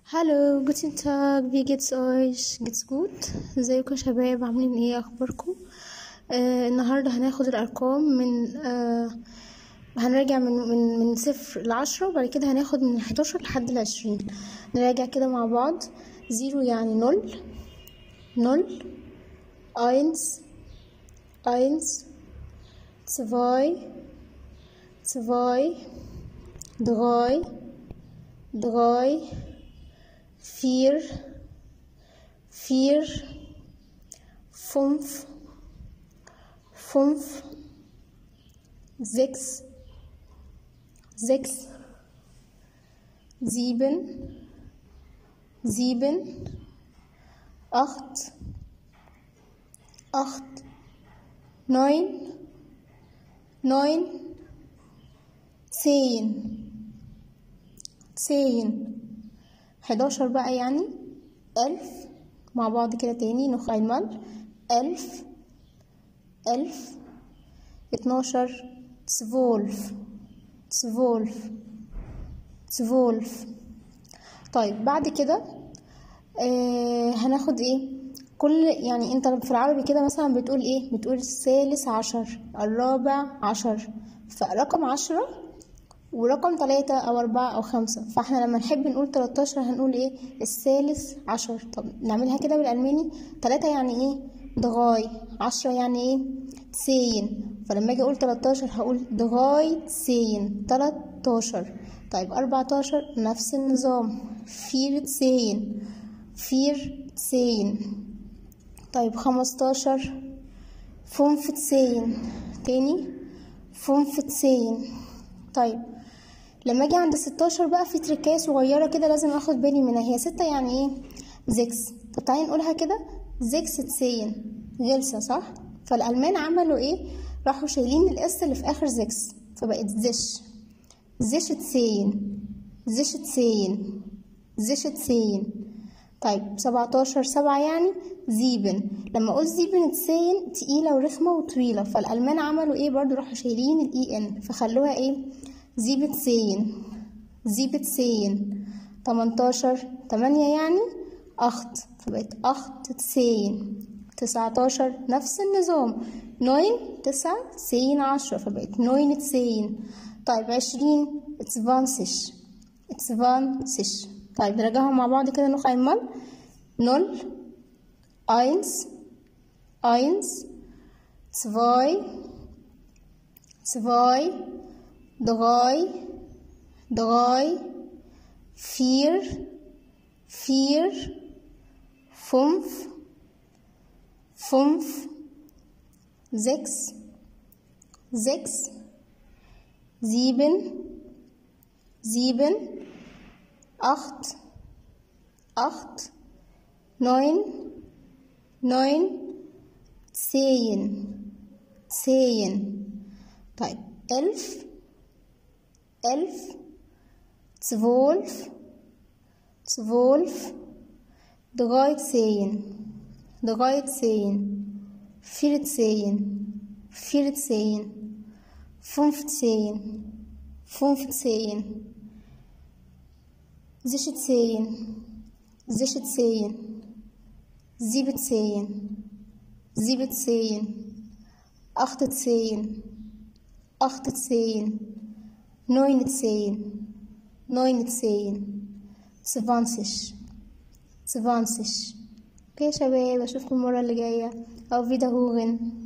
هالو جوتن تاج wie geht's euch geht's gut ازيكم يا شباب عاملين ايه اخباركم آه النهارده هناخد الارقام من آه هنراجع من من من صفر لعشرة وبعد كده هناخد من حداشر لحد العشرين نراجع كده مع بعض زيرو يعني نول نول eins eins zwei zwei drei drei vier, vier, fünf, fünf, sechs, sechs, sieben, sieben, acht, acht, neun, neun, zehn, zehn. حداشر بقى يعني ألف مع بعض كده تاني نخ einmal ألف ألف اتناشر zwölf zwölf zwölf طيب بعد كده آه هناخد ايه كل يعني انت في العربي كده مثلا بتقول ايه بتقول الثالث عشر الرابع عشر فرقم عشرة ورقم تلاتة أو أربعة أو خمسة فاحنا لما نحب نقول تلاتاشر هنقول ايه الثالث عشر طب نعملها كده بالألماني تلاتة يعني ايه دغاي عشرة يعني ايه تسين فلما اجي اقول تلاتاشر هقول دغاي تسين تلاتاشر طيب أربعتاشر نفس النظام فير تسين فير تسين طيب خمستاشر فونف تسين تاني فونف تسين طيب لما اجي عند ستاشر بقى في تركايه صغيره كده لازم اخد بالي منها هي ستة يعني ايه زكس طب تعالي نقولها كده زكس تسين غلسة صح فالالمان عملوا ايه راحوا شايلين الاس اللي في اخر زكس فبقت زش زش تسين زش تسين زش تسين طيب سبعتاشر سبعة يعني زيبن لما اقول زيبن تسين تقيلة ورخمة وطويلة فالالمان عملوا ايه برضو راحوا شايلين الاي ان فخلوها ايه زيبت سين زيبت سين تمنتاشر تمانية يعني أخت فبقت أخت تسين تسعتاشر نفس النظام نوين تسعة تسين عشرة فبقت نوين تسين طيب عشرين اتسفانسش اتسفانسش طيب نراجعهم مع بعض كده نخ einmal نول eins eins zwei zwei drei, drei, vier, vier, fünf, fünf, sechs, sechs, sieben, sieben, acht, acht, neun, neun, zehn, zehn, طيب elf, elf, zwölf, zwölf, dreizehn, dreizehn, vierzehn, vierzehn, fünfzehn, fünfzehn, sechzehn, sechzehn, siebzehn, siebzehn, achtzehn, achtzehn, neunzehn, neunzehn, zwanzig, zwanzig. اوكي يا شباب اشوفكم المرة اللي جاية او فيديو